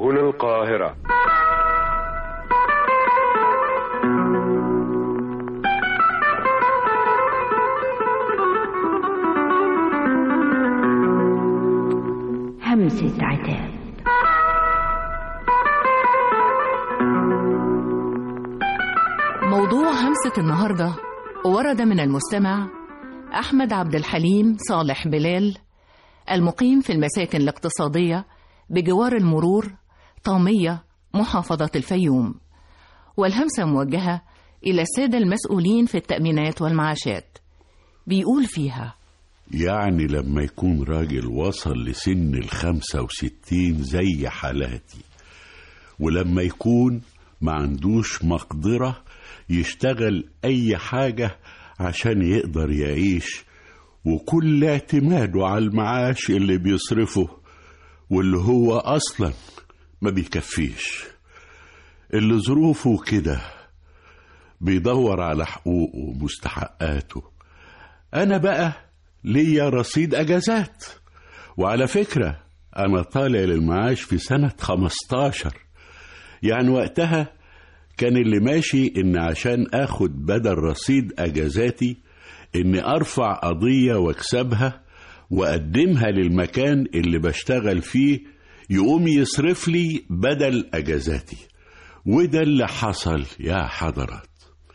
هنا القاهرة همسة عتاب موضوع همسة النهاردة ورد من المستمع أحمد عبد الحليم صالح بلال المقيم في المساكن الاقتصادية بجوار المرور طامية محافظة الفيوم والهمسة موجهة إلى السادة المسؤولين في التأمينات والمعاشات بيقول فيها يعني لما يكون راجل وصل لسن الخمسة وستين زي حالاتي ولما يكون ما عندوش مقدرة يشتغل أي حاجة عشان يقدر يعيش وكل اعتماده على المعاش اللي بيصرفه واللي هو أصلا ما بيكفيش اللي ظروفه كده بيدور على حقوقه ومستحقاته أنا بقى ليا رصيد أجازات وعلى فكرة أنا طالع للمعاش في سنة 15 يعني وقتها كان اللي ماشي إن عشان آخد بدل رصيد أجازاتي إني أرفع قضية وأكسبها وأقدمها للمكان اللي بشتغل فيه يقوم يصرف لي بدل أجازاتي وده اللي حصل يا حضرات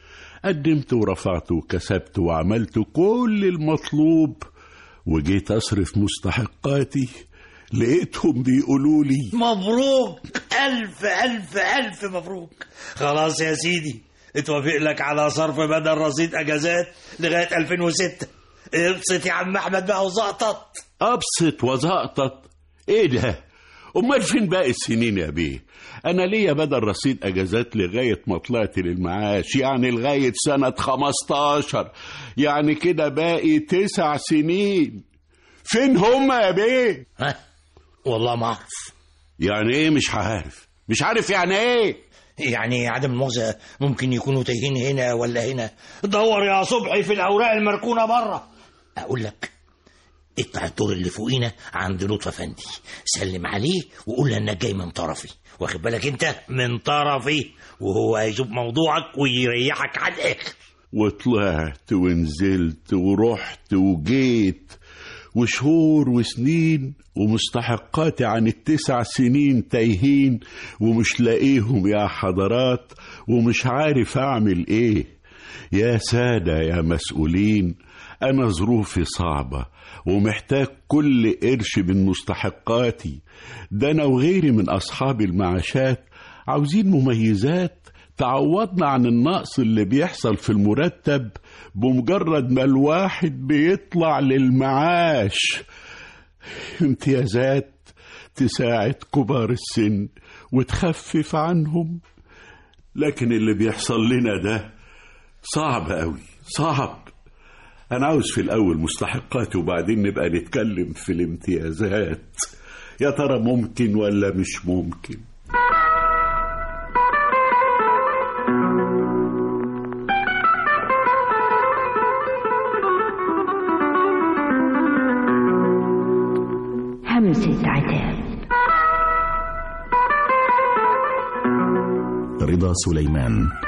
قدمت ورفعت وكسبت وعملت كل المطلوب وجيت أصرف مستحقاتي لقيتهم بيقولوا لي مبروك ألف ألف ألف مبروك خلاص يا سيدي اتوافق لك على صرف بدل رصيد أجازات لغاية 2006 ابسط يا عم أحمد بقى وزقطط أبسط وزقطط إيه ده؟ أمال فين باقي السنين يا بيه؟ أنا ليا بدل رصيد أجازات لغاية ما طلعت للمعاش يعني لغاية سنة 15 يعني كده باقي تسع سنين فين هما يا بيه؟ ها والله ما أعرف يعني إيه مش عارف؟ مش عارف يعني إيه؟ يعني عدم المؤاخذة ممكن يكونوا تايهين هنا ولا هنا دور يا صبحي في الأوراق المركونة بره أقول لك اطلع الدور اللي فوقينا عند لطفي افندي سلم عليه وقول له انك جاي من طرفي واخد بالك انت من طرفي وهو هيشوف موضوعك ويريحك على الاخر وطلعت ونزلت ورحت وجيت وشهور وسنين ومستحقاتي عن التسع سنين تايهين ومش لاقيهم يا حضرات ومش عارف اعمل ايه يا سادة يا مسؤولين انا ظروفي صعبة ومحتاج كل قرش من مستحقاتي ده انا وغيري من اصحاب المعاشات عاوزين مميزات تعوضنا عن النقص اللي بيحصل في المرتب بمجرد ما الواحد بيطلع للمعاش امتيازات تساعد كبار السن وتخفف عنهم لكن اللي بيحصل لنا ده صعب قوي صعب انا عاوز في الاول مستحقاتي وبعدين نبقى نتكلم في الامتيازات يا ترى ممكن ولا مش ممكن همسة عتاب رضا سليمان